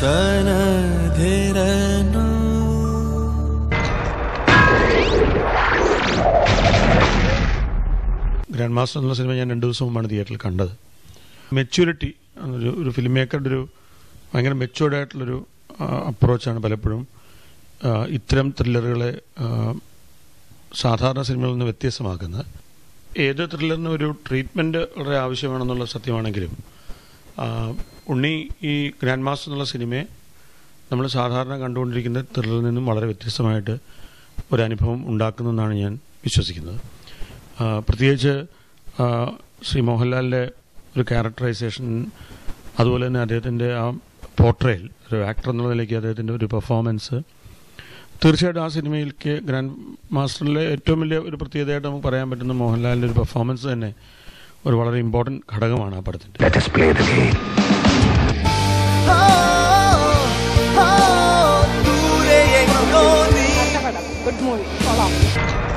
തനധിരനോ grand master എന്നുള്ള cinema ഞാൻ രണ്ട് ദിവസം മുമ്പാണ് തിയേറ്ററിൽ കണ്ടത് മെച്യൂരിറ്റി ഒരു ഒരു ഫിലിം മേക്കറുടെ ഒരു ഭയങ്കര മെച്യൂർഡ് ആയിട്ടുള്ളൊരു അപ്രോച്ചാണ് പലപ്പോഴും ആ, ഇത്തരം ത്രില്ലറുകളെ ആ, സാധാരണ സിനിമകളിൽ നിന്ന് വ്യത്യസ്തമാക്കുന്നത് ഏത് ത്രില്ലറിനും ഒരു ട്രീറ്റ്മെൻറ്റ് വളരെ ആവശ്യമാണെന്നുള്ള സത്യമാണെങ്കിലും ആ, ഉണ്ണി ഈ ഗ്രാൻഡ് മാസ്റ്റർ എന്നുള്ള സിനിമയെ നമ്മൾ സാധാരണ കണ്ടുകൊണ്ടിരിക്കുന്ന ത്രില്ലറിൽ നിന്നും വളരെ വ്യത്യസ്തമായിട്ട് ഒരനുഭവം ഉണ്ടാക്കുന്നെന്നാണ് ഞാൻ വിശ്വസിക്കുന്നത് ആ, പ്രത്യേകിച്ച് ആ, ശ്രീ മോഹൻലാലിൻ്റെ ഒരു ക്യാരക്ടറൈസേഷൻ അതുപോലെ തന്നെ അദ്ദേഹത്തിൻ്റെ ആ പോർട്രയൽ ഒരു ആക്ടർ എന്നുള്ള നിലയ്ക്ക് അദ്ദേഹത്തിൻ്റെ ഒരു പെർഫോമൻസ് തീർച്ചയായിട്ടും ആ സിനിമയിലേക്ക് ഗ്രാൻഡ് മാസ്റ്ററിലെ ഏറ്റവും വലിയ ഒരു പ്രത്യേകതയായിട്ട് നമുക്ക് പറയാൻ പറ്റുന്ന മോഹൻലാലിൻ്റെ ഒരു പെർഫോമൻസ് തന്നെ ഒരു വളരെ ഇമ്പോർട്ടൻറ്റ് ഘടകമാണ് ആ പടത്തിൻ്റെ Let us play the game. ദൂരെ എങ്ങോ നീ കഷ്ടപ്പെടാം ഗുഡ് മൂവി കൊള്ളാം